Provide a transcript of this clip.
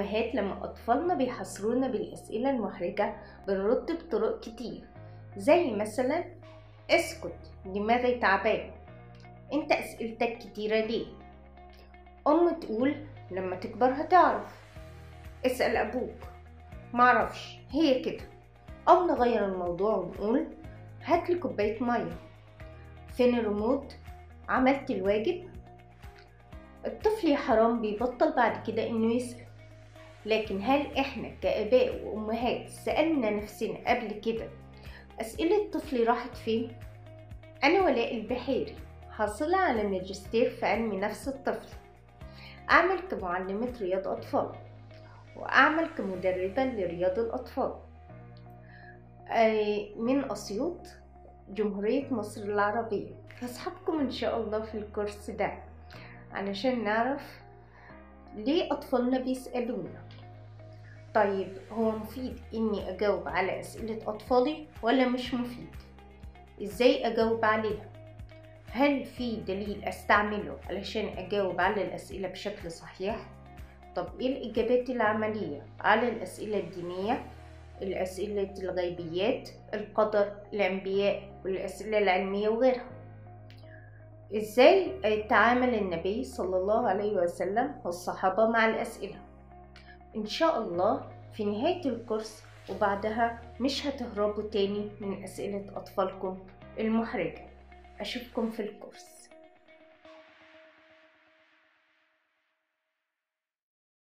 كأمهات لما أطفالنا بيحصرونا بالأسئلة المحرجة بنرد بطرق كتير زي مثلا اسكت دماغي تعبان انت أسئلتك كتيرة ليه أم تقول لما تكبر هتعرف اسأل أبوك معرفش هي كده أو نغير الموضوع ونقول هاتلي كوباية مية فين الريموت عملت الواجب الطفل يا حرام بيبطل بعد كده انه يسأل لكن هل احنا كآباء وأمهات سألنا نفسنا قبل كده أسئلة طفلي راحت فين؟ أنا ولاء البحيري حاصلة على ماجستير في علم نفس الطفل أعمل كمعلمة رياض أطفال وأعمل كمدربة لرياض الأطفال من أسيوط جمهورية مصر العربية فأصحابكم إن شاء الله في الكورس ده علشان نعرف ليه أطفالنا بيسألونا طيب هو مفيد إني أجاوب على أسئلة أطفالي ولا مش مفيد؟ إزاي أجاوب عليها؟ هل في دليل أستعمله علشان أجاوب على الأسئلة بشكل صحيح؟ طب إيه الإجابات العملية على الأسئلة الدينية؟ الأسئلة الغيبيات، القدر، الأنبياء، والأسئلة العلمية وغيرها إزاي تعامل النبي صلى الله عليه وسلم والصحابة مع الأسئلة إن شاء الله في نهاية الكورس وبعدها مش هتهربوا تاني من أسئلة أطفالكم المحرجة أشوفكم في الكورس